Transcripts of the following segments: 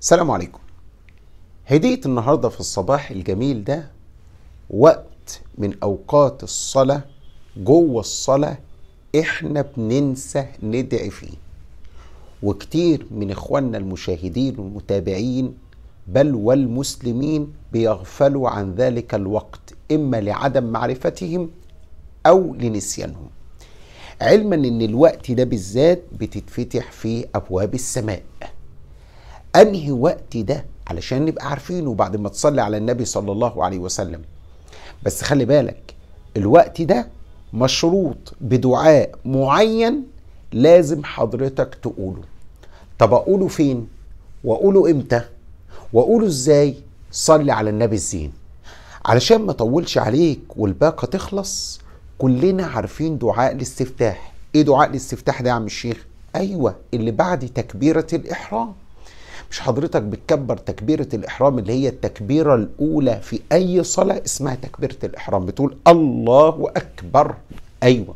السلام عليكم هدية النهاردة في الصباح الجميل ده وقت من أوقات الصلاة جوه الصلاة إحنا بننسى ندعي فيه وكتير من إخواننا المشاهدين والمتابعين بل والمسلمين بيغفلوا عن ذلك الوقت إما لعدم معرفتهم أو لنسيانهم علما ان الوقت ده بالذات بتتفتح فيه ابواب السماء انهي وقت ده علشان نبقى عارفينه بعد ما تصلي على النبي صلى الله عليه وسلم بس خلي بالك الوقت ده مشروط بدعاء معين لازم حضرتك تقوله طب اقوله فين واقوله امتى واقوله ازاي صلي على النبي الزين علشان ما اطولش عليك والباقه تخلص كلنا عارفين دعاء الاستفتاح ايه دعاء الاستفتاح ده يا عم الشيخ ايوه اللي بعد تكبيره الاحرام مش حضرتك بتكبر تكبيرة الإحرام اللي هي التكبيرة الأولى في أي صلاة اسمها تكبيرة الإحرام بتقول الله أكبر أيوة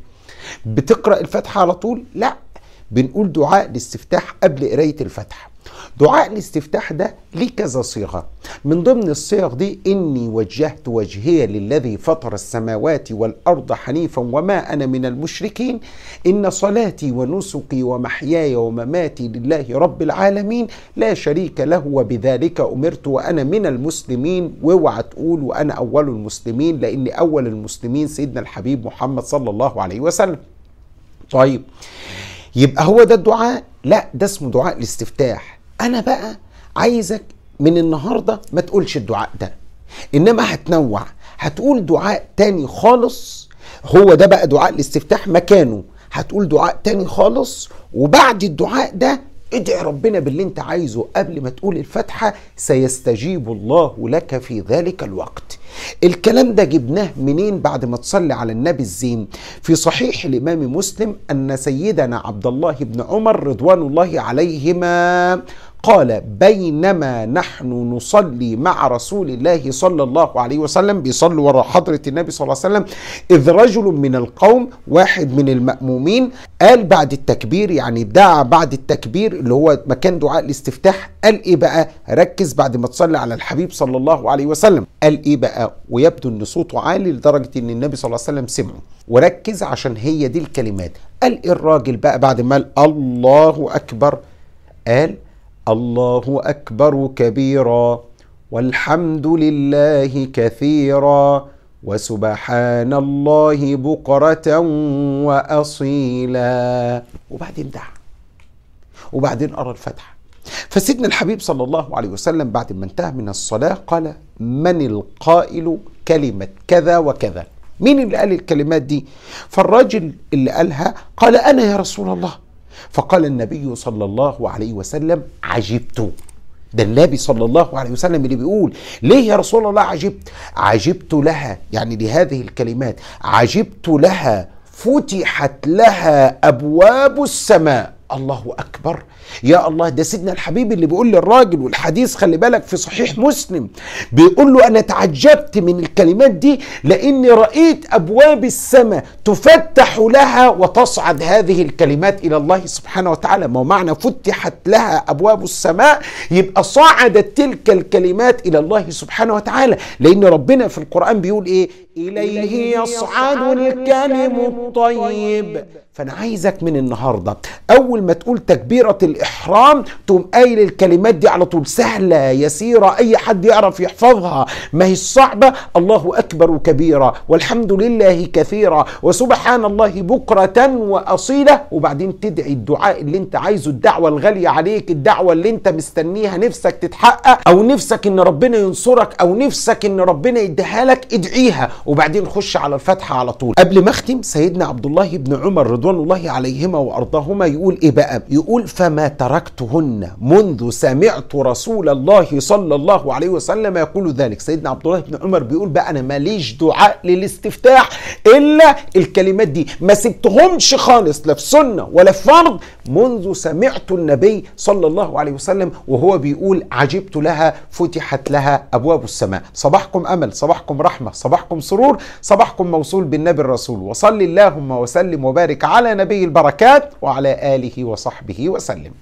بتقرأ الفاتحة على طول لا بنقول دعاء الاستفتاح قبل قراية الفاتحة دعاء الاستفتاح ده ليه كذا صيغة من ضمن الصيغ دي إني وجهت وجهي للذي فطر السماوات والأرض حنيفا وما أنا من المشركين إن صلاتي ونسكي ومحياي ومماتي لله رب العالمين لا شريك له وبذلك أمرت وأنا من المسلمين واوعى تقول وأنا أول المسلمين لأن أول المسلمين سيدنا الحبيب محمد صلى الله عليه وسلم طيب يبقى هو ده الدعاء لا ده اسمه دعاء الاستفتاح انا بقى عايزك من النهارده ما تقولش الدعاء ده انما هتنوع هتقول دعاء تاني خالص هو ده بقى دعاء الاستفتاح مكانه هتقول دعاء تاني خالص وبعد الدعاء ده ادعي ربنا باللي انت عايزه قبل ما تقول الفاتحة سيستجيب الله لك في ذلك الوقت الكلام ده جبناه منين بعد ما تصلي على النبي الزين في صحيح الإمام مسلم أن سيدنا عبد الله بن عمر رضوان الله عليهما قال بينما نحن نصلي مع رسول الله صلى الله عليه وسلم بيصلوا وراء حضرة النبي صلى الله عليه وسلم إذ رجل من القوم واحد من المأمومين قال بعد التكبير يعني دعا بعد التكبير اللي هو مكان دعاء الاستفتاح قال إيه بقى ركز بعد ما تصلي على الحبيب صلى الله عليه وسلم قال إيه بقى ويبدو أن صوته عالي لدرجة أن النبي صلى الله عليه وسلم سمعه وركز عشان هي دي الكلمات قال إيه الراجل بقى بعد ما قال الله أكبر قال الله اكبر كبيرا والحمد لله كثيرا وسبحان الله بكره واصيلا وبعدين دعا وبعدين قرا الفاتحه فسيدنا الحبيب صلى الله عليه وسلم بعد ما انتهى من الصلاه قال من القائل كلمه كذا وكذا مين اللي قال الكلمات دي فالراجل اللي قالها قال انا يا رسول الله فقال النبي صلى الله عليه وسلم عجبت ده النبي صلى الله عليه وسلم اللي بيقول ليه يا رسول الله عجبت عجبت لها يعني لهذه الكلمات عجبت لها فتحت لها ابواب السماء الله اكبر يا الله ده سيدنا الحبيب اللي بيقول للراجل والحديث خلي بالك في صحيح مسلم بيقول له انا تعجبت من الكلمات دي لاني رايت ابواب السماء تفتح لها وتصعد هذه الكلمات الى الله سبحانه وتعالى ما معنى فتحت لها ابواب السماء يبقى صعدت تلك الكلمات الى الله سبحانه وتعالى لان ربنا في القران بيقول ايه اليه يصعد الكلم الطيب فانا عايزك من النهارده اول ما تقول تكبيره الاحرام تقوم قايل الكلمات دي على طول سهله يسيره اي حد يعرف يحفظها ما هي صعبه الله اكبر كبيرا والحمد لله كثيرا وسبحان الله بكره واصيله وبعدين تدعي الدعاء اللي انت عايزه الدعوه الغاليه عليك الدعوه اللي انت مستنيها نفسك تتحقق او نفسك ان ربنا ينصرك او نفسك ان ربنا يديها لك ادعيها وبعدين خش على الفاتحه على طول قبل ما اختم سيدنا عبد الله بن عمر رضوان الله عليهما وارضاهما يقول ايه بقى يقول فما تركتهن منذ سمعت رسول الله صلى الله عليه وسلم يقول ذلك سيدنا عبد الله بن عمر بيقول بقى انا ماليش دعاء للاستفتاح الا الكلمات دي ما سبتهمش خالص لا في سنه ولا في فرض منذ سمعت النبي صلى الله عليه وسلم وهو بيقول عجبت لها فتحت لها ابواب السماء صباحكم امل صباحكم رحمه صباحكم سرور صباحكم موصول بالنبي الرسول وصل اللهم وسلم وبارك على نبي البركات وعلى اله وصحبه وسلم